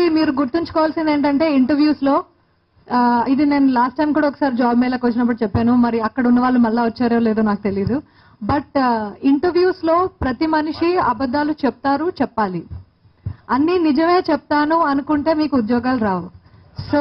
మీరు గుర్తుంచుకోవాల్సింది ఏంటంటే ఇంటర్వ్యూస్ లో ఆ, ఇది నేను లాస్ట్ టైం కూడా ఒకసారి జాబ్ మేళకు వచ్చినప్పుడు చెప్పాను మరి అక్కడ ఉన్న వాళ్ళు మళ్ళీ వచ్చారో లేదో నాకు తెలియదు బట్ ఇంటర్వ్యూస్ లో ప్రతి మనిషి అబద్ధాలు చెప్తారు చెప్పాలి అన్ని నిజమే చెప్తాను అనుకుంటే మీకు ఉద్యోగాలు రావు సో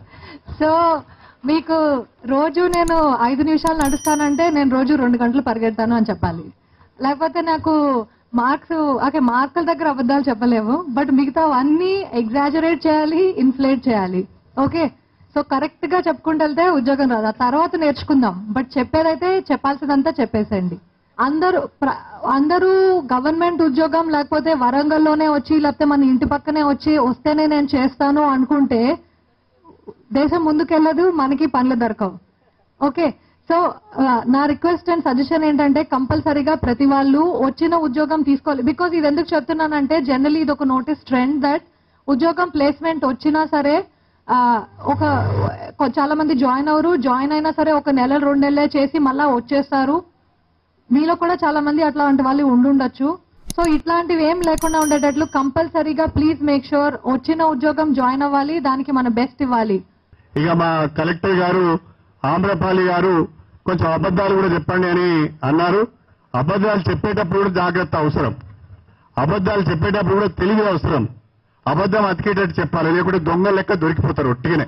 సో మీకు రోజు నేను ఐదు నిమిషాలు నడుస్తానంటే నేను రోజు రెండు గంటలు పరిగెడతాను అని చెప్పాలి లేకపోతే నాకు మార్క్స్ ఓకే మార్కుల దగ్గర అబద్ధాలు చెప్పలేము బట్ మిగతా అన్ని ఎగ్జాజరేట్ చేయాలి ఇన్ఫ్లేట్ చేయాలి ఓకే సో కరెక్ట్ గా చెప్పుకుంటూ వెళ్తే ఉద్యోగం రాదు ఆ తర్వాత నేర్చుకుందాం బట్ చెప్పేదైతే చెప్పాల్సిందంతా చెప్పేసేయండి అందరూ ప్ర- అందరూ గవర్నమెంట్ ఉద్యోగం లేకపోతే వరంగల్లోనే వచ్చి లేకపోతే మన ఇంటి పక్కనే వచ్చి వస్తేనే నేను చేస్తాను అనుకుంటే దేశం ముందుకెళ్ళదు మనకి పనులు దొరకవు ఓకే సో ఆ, నా రిక్వెస్ట్ అండ్ సజెషన్ ఏంటంటే కంపల్సరీగా ప్రతి వాళ్ళు వచ్చిన ఉద్యోగం తీసుకోవాలి బికాజ్ ఇది ఎందుకు చెప్తున్నానంటే జనరలీ ఇది ఒక నోటీస్ ట్రెండ్ దట్ ఉద్యోగం ప్లేస్మెంట్ వచ్చినా సరే ఆ, ఒక కొ- చాలా మంది జాయిన్ అవరు జాయిన్ అయినా సరే ఒక నెల రెండు నెలలే చేసి మళ్ళా వచ్చేస్తారు మీలో కూడా చాలా మంది అట్లాంటి వాళ్ళు ఉండుండొచ్చు సో ఇట్లాంటివి ఏం లేకుండా ఉండేటట్లు కంపల్సరీగా ప్లీజ్ మేక్ షూర్ వచ్చిన ఉద్యోగం జాయిన్ అవ్వాలి దానికి మన బెస్ట్ ఇవ్వాలి ఇక మా కలెక్టర్ గారు ఆమ్రపాలి గారు కొంచెం అబద్ధాలు కూడా చెప్పండి అని అన్నారు అబద్ధాలు చెప్పేటప్పుడు కూడా జాగ్రత్త అవసరం అబద్ధాలు చెప్పేటప్పుడు కూడా తెలివి అవసరం అబద్ధం అతికేటట్టు చెప్పాలి లేకుంటే దొంగ లెక్క దొరికిపోతారు ఒట్టిగానే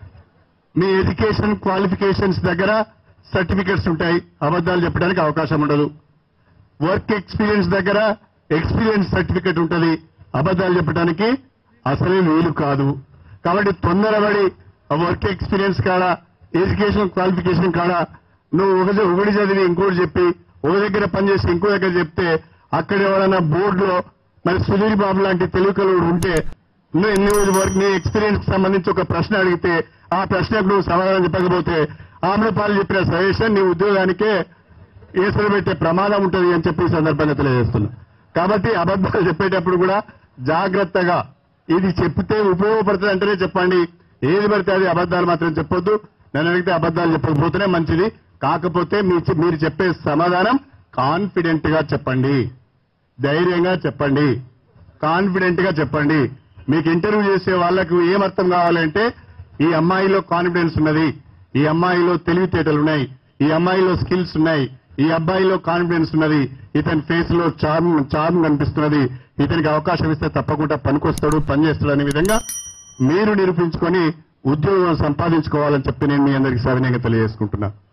మీ ఎడ్యుకేషన్ క్వాలిఫికేషన్స్ దగ్గర సర్టిఫికెట్స్ ఉంటాయి అబద్ధాలు చెప్పడానికి అవకాశం ఉండదు వర్క్ ఎక్స్పీరియన్స్ దగ్గర ఎక్స్పీరియన్స్ సర్టిఫికెట్ ఉంటుంది అబద్ధాలు చెప్పడానికి అసలే వీలు కాదు కాబట్టి తొందరపడి వర్క్ ఎక్స్పీరియన్స్ కాడ ఎడ్యుకేషన్ క్వాలిఫికేషన్ కాడ నువ్వు ఒక ఒకటి చదివి ఇంకోటి చెప్పి ఒక దగ్గర పనిచేసి ఇంకో దగ్గర చెప్తే అక్కడ ఎవరైనా బోర్డులో మరి సుధీర్ బాబు లాంటి తెలుగుకలుడు ఉంటే నువ్వు నువ్వు వర్క్ నీ ఎక్స్పీరియన్స్ కి సంబంధించి ఒక ప్రశ్న అడిగితే ఆ ప్రశ్నకు నువ్వు సమాధానం చెప్పకపోతే ఆమ్రపాలు చెప్పిన సజెషన్ నీ ఉద్యోగానికే ఏసులు పెట్టే ప్రమాదం ఉంటుంది అని చెప్పి ఈ సందర్భంగా తెలియజేస్తున్నా కాబట్టి అబద్ధాలు చెప్పేటప్పుడు కూడా జాగ్రత్తగా ఇది చెప్తే ఉపయోగపడుతుంది అంటేనే చెప్పండి ఏది పడితే అది అబద్ధాలు మాత్రం చెప్పొద్దు నన్ను అడిగితే అబద్ధాలు చెప్పకపోతేనే మంచిది కాకపోతే మీ- మీరు చెప్పే సమాధానం కాన్ఫిడెంట్ గా చెప్పండి ధైర్యంగా చెప్పండి కాన్ఫిడెంట్ గా చెప్పండి మీకు ఇంటర్వ్యూ చేసే వాళ్ళకు ఏం అర్థం కావాలంటే ఈ అమ్మాయిలో కాన్ఫిడెన్స్ ఉన్నది ఈ అమ్మాయిలో తెలివితేటలు ఉన్నాయి ఈ అమ్మాయిలో స్కిల్స్ ఉన్నాయి ఈ అబ్బాయిలో కాన్ఫిడెన్స్ ఉన్నది ఇతని ఫేస్ లో చార్మ్ చార్మ్ కనిపిస్తున్నది ఇతనికి అవకాశం ఇస్తే తప్పకుండా పనికొస్తాడు పనిచేస్తాడు అనే విధంగా మీరు నిరూపించుకొని ఉద్యోగం సంపాదించుకోవాలని చెప్పి నేను మీ అందరికీ సవినయంగా తెలియజేసుకుంటున్నా